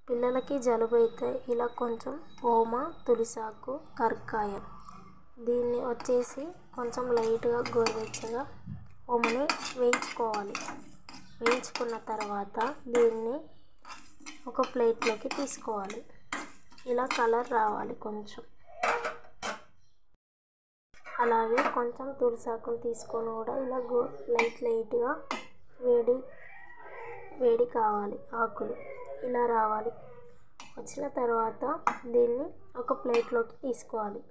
పిల్లలకి జలుబు అయితే ఇలా కొంచెం ఓమ తులసాకు కర్రకాయ దీన్ని వచ్చేసి కొంచెం లైట్గా గోరువెచ్చగా ఓమని వేయించుకోవాలి వేయించుకున్న తర్వాత దీన్ని ఒక ప్లేట్లోకి తీసుకోవాలి ఇలా కలర్ రావాలి కొంచెం అలాగే కొంచెం తులసాకును తీసుకొని కూడా ఇలా గో లైట్ లైట్గా వేడి వేడి కావాలి ఆకులు ఇలా రావాలి వచ్చిన తర్వాత దీన్ని ఒక ప్లేట్లోకి తీసుకోవాలి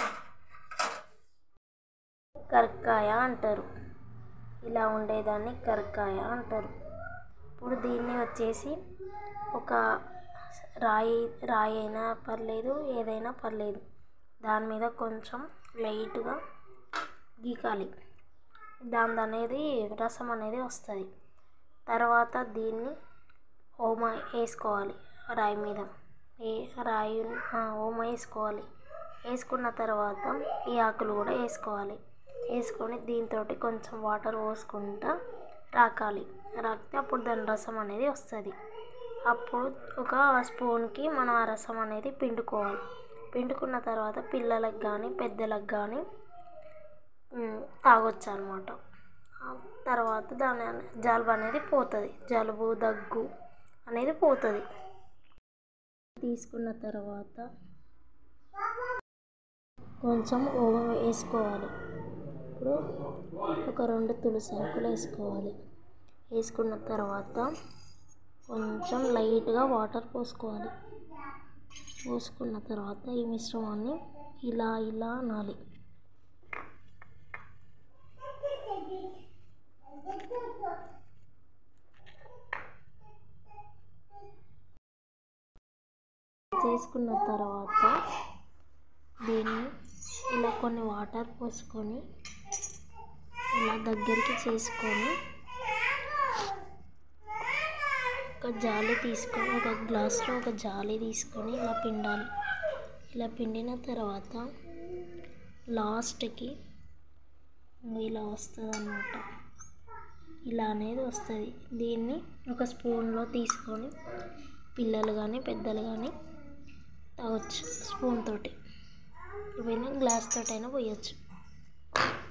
కరక్కాయ అంటారు ఇలా ఉండేదాన్ని కరక్కాయ అంటారు ఇప్పుడు దీన్ని వచ్చేసి ఒక రాయి రాయి అయినా పర్లేదు ఏదైనా పర్లేదు దాని మీద కొంచెం లైట్గా గీకాలి దాని అనేది రసం అనేది వస్తుంది తర్వాత దీన్ని ఓమ వేసుకోవాలి రాయి మీద ఏ రాయి ఓమ వేసుకోవాలి వేసుకున్న తర్వాత ఈ ఆకులు కూడా వేసుకోవాలి వేసుకొని దీంతో కొంచెం వాటర్ పోసుకుంటా రాకాలి రాకితే అప్పుడు దాని రసం అనేది వస్తుంది అప్పుడు ఒక స్పూన్కి మనం ఆ రసం అనేది పిండుకోవాలి పిండుకున్న తర్వాత పిల్లలకు కానీ పెద్దలకు కానీ తాగొచ్చు అనమాట తర్వాత దాని జలుబు అనేది పోతుంది జలుబు దగ్గు అనేది పోతుంది తీసుకున్న తర్వాత కొంచెం ఓమ వేసుకోవాలి ఇప్పుడు ఒక రెండు తులసి ఆకులు వేసుకోవాలి వేసుకున్న తర్వాత కొంచెం లైట్గా వాటర్ పోసుకోవాలి పోసుకున్న తర్వాత ఈ మిశ్రమాన్ని ఇలా ఇలా అనాలి చేసుకున్న తర్వాత దీన్ని ఇలా కొన్ని వాటర్ పోసుకొని ఇలా దగ్గరికి చేసుకొని ఒక జాలి తీసుకొని ఒక గ్లాస్లో ఒక జాలి తీసుకొని ఇలా పిండాలి ఇలా పిండిన తర్వాత లాస్ట్కి ఇలా వస్తుంది అన్నమాట ఇలా అనేది వస్తుంది దీన్ని ఒక స్పూన్లో తీసుకొని పిల్లలు కానీ పెద్దలు కానీ తాగొచ్చు స్పూన్ తోటి ఇవన్నీ గ్లాస్ తోటైనా పోయొచ్చు